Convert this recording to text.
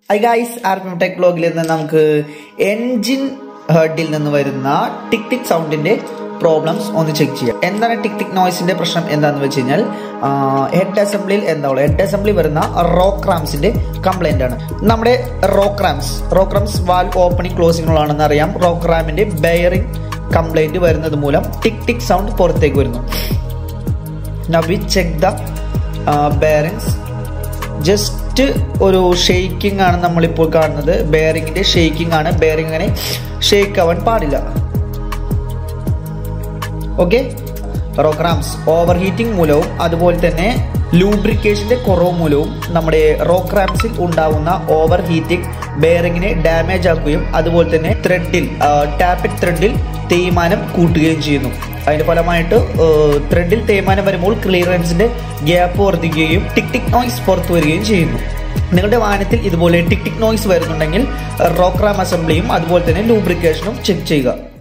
I guys R P tech ബ്ലോഗിൽ നിന്ന് നമുക്ക് എൻജിൻ ഹെഡിൽ നിന്ന് വരുന്ന ടിക് ടിക് സൗണ്ടിന്റെ പ്രോബ്ലംസ് ഒന്ന് ചെക്ക് ചെയ്യാം എന്താണ് ടിക് ടിക് നോയ്സിന്റെ പ്രശ്നം എന്താണെന്ന് വെച്ച് കഴിഞ്ഞാൽ ഹെഡ് അസംബ്ലിയിൽ എന്താ ഹെഡ് അസംബ്ലി വരുന്ന റോക്ക് റാംസിന്റെ കംപ്ലൈന്റ് ആണ് നമ്മുടെ rocker arms rocker arms valve opening ക്ലോസിങ്ങുകളാണെന്ന് അറിയാം റോക്ക് റാമിന്റെ ബെയറിംഗ് കംപ്ലൈന്റ് വരുന്നത് മൂലം ടിക് ടിക് സൗണ്ട് പുറത്തേക്ക് വരുന്നു now we check the bearings just ഒരു ഷെയ്ക്കിംഗ് ആണ് നമ്മളിപ്പോൾ കാണുന്നത് ബെയറിങ്ങിന്റെ ഷെയ്ക്കിംഗ് ആണ് ബെയറിംഗ് അങ്ങനെ ഷെയ്ക്ക് ആവാൻ പാടില്ല ഓക്കെ റോക്രാംസ് ഓവർ ഹീറ്റിംഗ് മൂലവും അതുപോലെ തന്നെ ലൂബ്രിക്കേഷന്റെ കുറവ് മൂലവും നമ്മുടെ റോക്രാംസിൽ ഉണ്ടാവുന്ന ഓവർ ഹീറ്റിംഗ് ബെയറിങ്ങിനെ ഡാമേജ് ആക്കുകയും അതുപോലെ തന്നെ ത്രെഡിൽ ടാപ്പറ്റ് ത്രെഡിൽ തേയ്മാനം കൂട്ടുകയും ചെയ്യുന്നു അതിന്റെ ഫലമായിട്ട് ത്രെഡിൽ തേയ്മാനം വരുമ്പോൾ ക്ലിയറൻസിന്റെ ഗ്യാപ്പ് വർദ്ധിക്കുകയും ടിക് ടിക് നോയ്സ് പുറത്തു വരികയും ചെയ്യുന്നു നിങ്ങളുടെ വാഹനത്തിൽ ഇതുപോലെ ടിക് ടിക് നോയ്സ് വരുന്നുണ്ടെങ്കിൽ റോക്രാം അസംബ്ലിയും അതുപോലെ തന്നെ ലൂബ്രിക്കേഷനും ചെക്ക് ചെയ്യുക